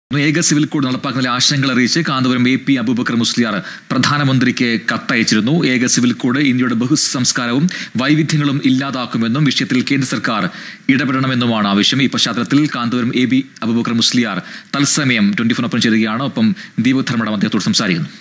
ഏക civil code നടപ്പാക്കുന്നതിലെ ആശങ്കകൾ അറിയിച്ച് കാന്തപുരം എ പി അബൂബക്കർ മുസ്ലിയാർ പ്രധാനമന്ത്രിക്ക് കത്തയച്ചിരുന്നു ഏക സിവിൽ കോഡ് ഇന്ത്യയുടെ ബഹുസംസ്കാരവും വൈവിധ്യങ്ങളും ഇല്ലാതാക്കുമെന്നും വിഷയത്തിൽ കേന്ദ്ര സർക്കാർ ഇടപെടണമെന്നുമാണ് ആവശ്യം ഈ പശ്ചാത്തലത്തിൽ കാന്തപുരം എ ബി അബൂബക്കർ മുസ്ലിയാർ തത്സമയം ട്വന്റി ഫോറിനൊപ്പം ചേരുകയാണ് ഒപ്പം ദീപക് ധർമ്മടം അദ്ദേഹത്തോട് സംസാരിക്കുന്നു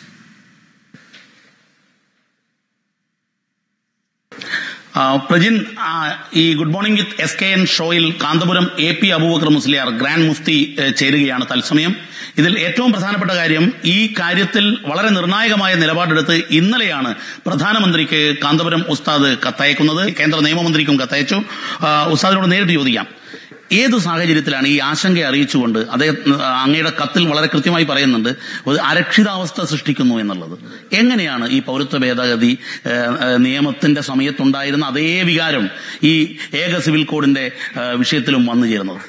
ആ, പ്രജിൻ ആ, ഈ good morning with S K N ഷോയിൽ Kanthapuram A P Abubakkar Musliyar grand മുഫ്തി ഏ, ചേരുകയാണ് തത്സമയം ഇതിൽ ഏറ്റവും പ്രധാനപ്പെട്ട കാര്യം ഈ കാര്യത്തിൽ വളരെ നിർണായകമായ നിലപാടെടുത്ത് ഇന്നലെയാണ് പ്രധാനമന്ത്രിക്ക് കാന്തപുരം ഉസ്താദ് കത്തയക്കുന്നത് കേന്ദ്ര നിയമമന്ത്രിക്കും കത്തയച്ചു ആ, ഉസ്താദിനോട് നേരിട്ട് ചോദിക്കാം ഏത് സാഹചര്യത്തിലാണ് ഈ ആശങ്ക അറിയിച്ചുകൊണ്ട് അദ്ദേഹം ആ, അങ്ങയുടെ കത്തിൽ വളരെ കൃത്യമായി പറയുന്നുണ്ട് ഒരു അരക്ഷിതാവസ്ഥ സൃഷ്ടിക്കുന്നു എന്നുള്ളത് എങ്ങനെയാണ് ഈ പൗരത്വ ഭേദഗതി ഏ, ഏ, നിയമത്തിന്റെ സമയത്തുണ്ടായിരുന്ന അതേ വികാരം ഈ ഏക സിവിൽ കോഡിന്റെ ഏ, വിഷയത്തിലും വന്നു ചേരുന്നത്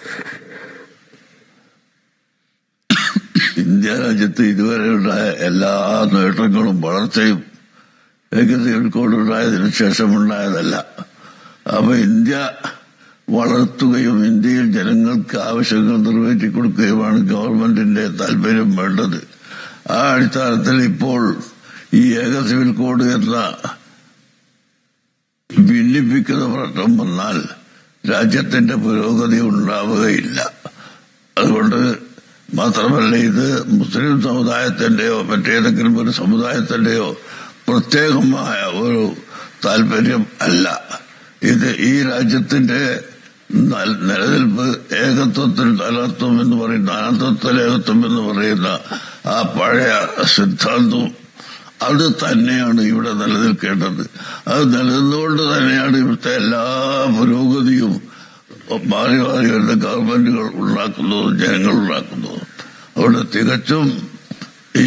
ഇന്ത്യ രാജ്യത്ത് ഇതുവരെ ഉണ്ടായ എല്ലാ നേട്ടങ്ങളും വളർച്ചയും ഏകദേശം ശേഷം ഉണ്ടായതല്ല അപ്പൊ ഇന്ത്യ വളർത്തുകയും ഇന്ത്യയിൽ ജനങ്ങൾക്ക് ആവശ്യങ്ങൾ നിറവേറ്റി കൊടുക്കുകയുമാണ് ഗവൺമെന്റിന്റെ താല്പര്യം വേണ്ടത് ആ അടിസ്ഥാനത്തിൽ ഇപ്പോൾ ഈ ഏക സിവിൽ കോഡ് എന്ന ഭിന്നിപ്പിക്കുന്ന പ്രശ്നം വന്നാൽ രാജ്യത്തിന്റെ പുരോഗതി ഉണ്ടാവുകയില്ല അതുകൊണ്ട് മാത്രമല്ല ഇത് മുസ്ലിം സമുദായത്തിന്റെയോ മറ്റേതെങ്കിലും ഒരു സമുദായത്തിന്റെയോ പ്രത്യേകമായ ഒരു താല്പര്യം അല്ല ഇത് ഈ രാജ്യത്തിന്റെ നൽ- നിലനിൽപ്പ് ഏകത്വത്തിൽ തലത്വം എന്ന് പറയുന്ന അനന്തത്വത്തിൽ ഏകത്വം എന്ന് പറയുന്ന ആ പഴയ സിദ്ധാന്തം അത് തന്നെയാണ് ഇവിടെ നിലനിൽക്കേണ്ടത് അത് നിലനിന്നുകൊണ്ട് തന്നെയാണ് ഇവിടുത്തെ എല്ലാ പുരോഗതിയും മാറി മാറി വരുന്ന ഗവൺമെന്റുകൾ ഉണ്ടാക്കുന്നതും ജനങ്ങൾ ഉണ്ടാക്കുന്നതും അവിടെ തികച്ചും ഈ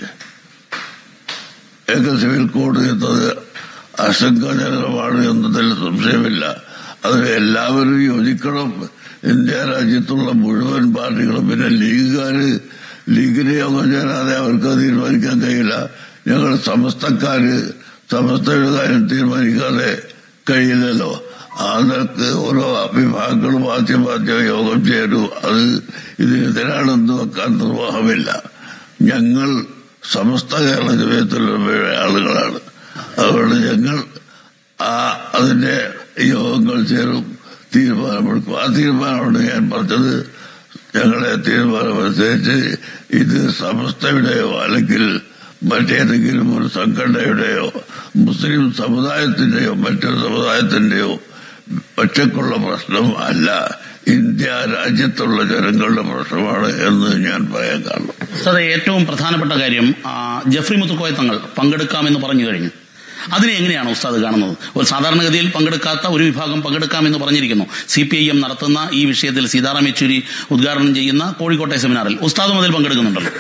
ഏക സിവിൽ കോഡ് എന്നത് ആശങ്കാജനകമാണ് എന്നതിൽ സംശയമില്ല അത് എല്ലാവരും യോജിക്കണം ഇന്ത്യ രാജ്യത്തുള്ള മുഴുവൻ പാർട്ടികളും പിന്നെ ലീഗുകാര് ലീഗിനെ യോഗം ചേരാതെ അവർക്ക് തീരുമാനിക്കാൻ കഴിയില്ല ഞങ്ങൾ സമസ്തക്കാര് സമസ്തയുടെ കാര്യം തീരുമാനിക്കാതെ കഴിയില്ലല്ലോ അതിനകത്ത് ഓരോ വിഭാഗങ്ങളും ആദ്യം ആദ്യം യോഗം ചേരൂ അത് ഇതിനെതിരാണെന്ന് വെക്കാൻ നിർവാഹമില്ല ഞങ്ങൾ സമസ്ത കേരള ജമയത്തിലുള്ള ആളുകളാണ് അതുകൊണ്ട് ഞങ്ങൾ ആ അതിന്റെ യോഗങ്ങൾ ചേരും തീരുമാനമെടുക്കും ആ തീരുമാനമാണ് ഞാൻ പറഞ്ഞത് ഞങ്ങളെ തീരുമാനമനുസരിച്ച് ഇത് സമസ്തയുടെയോ അല്ലെങ്കിൽ മറ്റേതെങ്കിലും ഒരു സംഘടനയുടെയോ മുസ്ലിം സമുദായത്തിന്റെയോ മറ്റൊരു സമുദായത്തിന്റെയോ ഒറ്റക്കുള്ള പ്രശ്നം അല്ല ഇന്ത്യ രാജ്യത്തുള്ള ജനങ്ങളുടെ പ്രശ്നമാണ് എന്ന് ഞാൻ പറയാൻ കാരണം ഉസ്താദെ ഏറ്റവും പ്രധാനപ്പെട്ട കാര്യം ആ, ജഫ്രി മുത്തുക്കോയ തങ്ങൾ പങ്കെടുക്കാമെന്ന് പറഞ്ഞു കഴിഞ്ഞു അതിനെ എങ്ങനെയാണ് ഉസ്താദ് കാണുന്നത് ഒരു സാധാരണഗതിയിൽ പങ്കെടുക്കാത്ത ഒരു വിഭാഗം പങ്കെടുക്കാമെന്ന് പറഞ്ഞിരിക്കുന്നു സി പി ഐ എം നടത്തുന്ന ഈ വിഷയത്തിൽ സീതാറാം യെച്ചൂരി ഉദ്ഘാടനം ചെയ്യുന്ന കോഴിക്കോട്ടെ സെമിനാറിൽ ഉസ്താദും അതിൽ പങ്കെടുക്കുന്നുണ്ടല്ലോ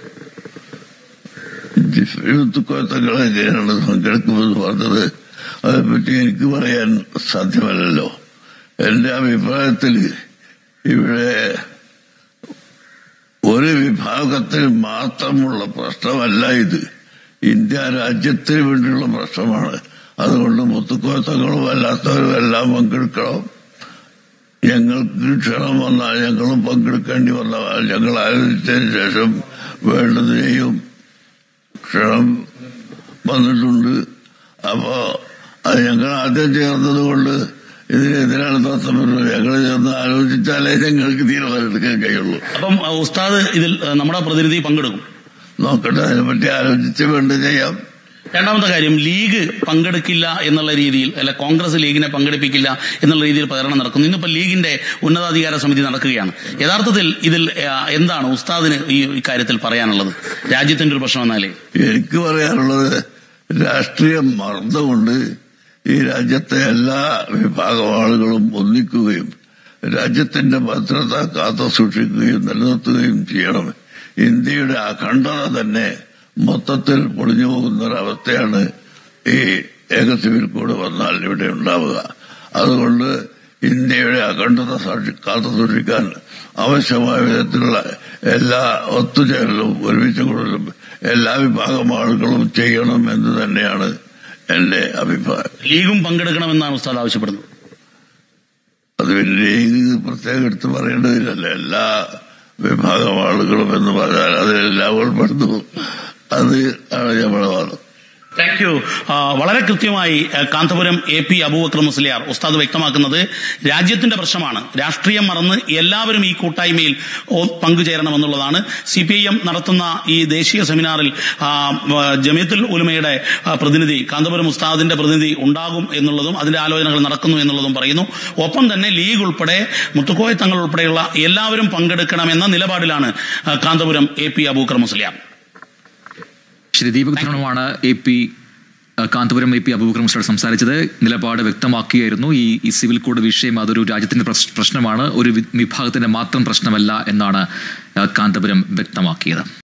ജിഫ്രിത്തുക്കോത്തങ്ങളെ എങ്ങനെയാണ് പങ്കെടുക്കുമെന്ന് പറഞ്ഞത് അതേപ്പറ്റി എനിക്ക് പറയാൻ സാധ്യമല്ലല്ലോ എന്റെ അഭിപ്രായത്തിൽ ഇവിടെ ഒരു വിഭാഗത്തിന് മാത്രമുള്ള പ്രശ്നമല്ല ഇത് ഇന്ത്യ രാജ്യത്തിന് വേണ്ടിയുള്ള പ്രശ്നമാണ് അതുകൊണ്ട് മുത്തുക്കോത്തങ്ങളും അല്ലാത്തവരും എല്ലാം പങ്കെടുക്കണം ഞങ്ങൾക്ക് ക്ഷണം വന്നാൽ ഞങ്ങളും പങ്കെടുക്കേണ്ടി വന്നാൽ ഞങ്ങൾ ആലോചിച്ചതിന് ശേഷം വേണ്ടത് ചെയ്യും ക്ഷണം വന്നിട്ടുണ്ട് അപ്പോ അത് ഞങ്ങൾ ആദ്യം ചേർന്നത് കൊണ്ട് ഇതിനെതിരാണ് തത്വം ഞങ്ങൾ ചേർന്ന് ആലോചിച്ചാലേ ഞങ്ങൾക്ക് തീരുമാനമെടുക്കാൻ കഴിയുള്ളൂ അപ്പം ആ, ഉസ്താദ് ഇതിൽ ആ, നമ്മുടെ പ്രതിനിധി പങ്കെടുക്കും നോക്കട്ടെ അതിനെപ്പറ്റി ആലോചിച്ച് വേണ്ട ചെയ്യാം രണ്ടാമത്തെ കാര്യം ലീഗ് പങ്കെടുക്കില്ല എന്നുള്ള രീതിയിൽ അല്ല കോൺഗ്രസ് ലീഗിനെ പങ്കെടുപ്പിക്കില്ല എന്നുള്ള രീതിയിൽ പ്രചരണം നടക്കുന്നു ഇന്നിപ്പോ ലീഗിന്റെ ഉന്നതാധികാര സമിതി നടക്കുകയാണ് യഥാർത്ഥത്തിൽ ഇതിൽ ആ, എന്താണ് ഉസ്താദിന് ഈ ഇക്കാര്യത്തിൽ പറയാനുള്ളത് രാജ്യത്തിന്റെ ഒരു പ്രശ്നം എന്നാലേ എനിക്ക് പറയാനുള്ളത് രാഷ്ട്രീയ മർദ്ദമുണ്ട് ഈ രാജ്യത്തെ എല്ലാ വിഭാഗം ആളുകളും ഒന്നിക്കുകയും രാജ്യത്തിന്റെ ഭദ്രത കാത്തു സൂക്ഷിക്കുകയും നിലനിർത്തുകയും ചെയ്യണം ഇന്ത്യയുടെ അഖണ്ഡത തന്നെ മൊത്തത്തിൽ പൊളിഞ്ഞു പോകുന്ന ഒരവസ്ഥയാണ് ഈ ഏക സിവിൽ കോഡ് വന്നാൽ ഇവിടെ ഉണ്ടാവുക അതുകൊണ്ട് ഇന്ത്യയുടെ അഖണ്ഡത സാക്ഷി- കാത്തു സൂക്ഷിക്കാൻ ആവശ്യമായ വിധത്തിലുള്ള എല്ലാ ഒത്തുചേരലും ഒരുമിച്ച് കൂടലും എല്ലാ വിഭാഗം ആളുകളും ചെയ്യണം എന്ന് തന്നെയാണ് എന്റെ അഭിപ്രായം ലീഗും പങ്കെടുക്കണമെന്നാണ് ഉസ്താദ് ആവശ്യപ്പെടുന്നത് അത് ലീഗ് പ്രത്യേകം എടുത്ത് പറയേണ്ടതില്ലല്ലോ എല്ലാ വിഭാഗം ആളുകളും എന്ന് പറഞ്ഞാൽ അതിലെല്ലാം ഉൾപ്പെടുന്നു അത് ആണ് നമ്മുടെ വാദം താങ്ക് യു ആ, വളരെ കൃത്യമായി ആ, കാന്തപുരം എ പി അബൂബക്കർ മുസ്ലിയാർ ഉസ്താദ് വ്യക്തമാക്കുന്നത് രാജ്യത്തിന്റെ പ്രശ്നമാണ് രാഷ്ട്രീയം മറന്ന് എല്ലാവരും ഈ കൂട്ടായ്മയിൽ ഓ- പങ്കുചേരണമെന്നുള്ളതാണ് സി പി ഐ എം നടത്തുന്ന ഈ ദേശീയ സെമിനാറിൽ ആ, വ- ജമിയത്തുൽ ഉലമയുടെ ആ, പ്രതിനിധി കാന്തപുരം ഉസ്താദിന്റെ പ്രതിനിധി ഉണ്ടാകും എന്നുള്ളതും അതിന്റെ ആലോചനകൾ നടക്കുന്നു എന്നുള്ളതും പറയുന്നു ഒപ്പം തന്നെ ലീഗ് ഉൾപ്പെടെ മുത്തുക്കോയ തങ്ങൾ ഉൾപ്പെടെയുള്ള എല്ലാവരും പങ്കെടുക്കണമെന്ന നിലപാടിലാണ് ആ, കാന്തപുരം എ പി അബൂബക്കർ മുസ്ലിയാർ ശ്രീ ദീപക് ധരണമാണ് എ പി അഹ് കാന്തപുരം എ പി അബൂബക്കർ മുസ്ലിയോട് സംസാരിച്ചത് നിലപാട് വ്യക്തമാക്കിയായിരുന്നു ഈ ഈ സിവിൽ കോഡ് വിഷയം അതൊരു രാജ്യത്തിന്റെ പ്രശ്- പ്രശ്നമാണ് ഒരു വി- വിഭാഗത്തിന്റെ മാത്രം പ്രശ്നമല്ല എന്നാണ് അഹ് കാന്തപുരം വ്യക്തമാക്കിയത്